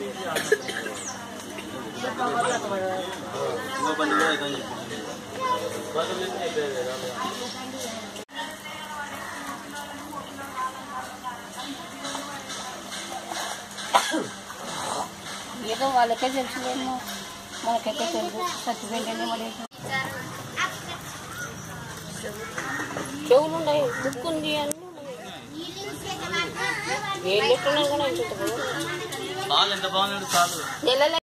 ఇంకో బండి కూడా అయితే ఏదో వాళ్ళకే తెలుసులేమో మనకైతే తెలుసు చచ్చిపోయిందండి మరి చెవులు ఉన్నాయి బుక్ ఉంది అన్నీ ఉన్నాయి. ఏం చెప్తున్నాను కూడా ఇంత చాలు ఎంత బాగున్నాడు చాలు నెల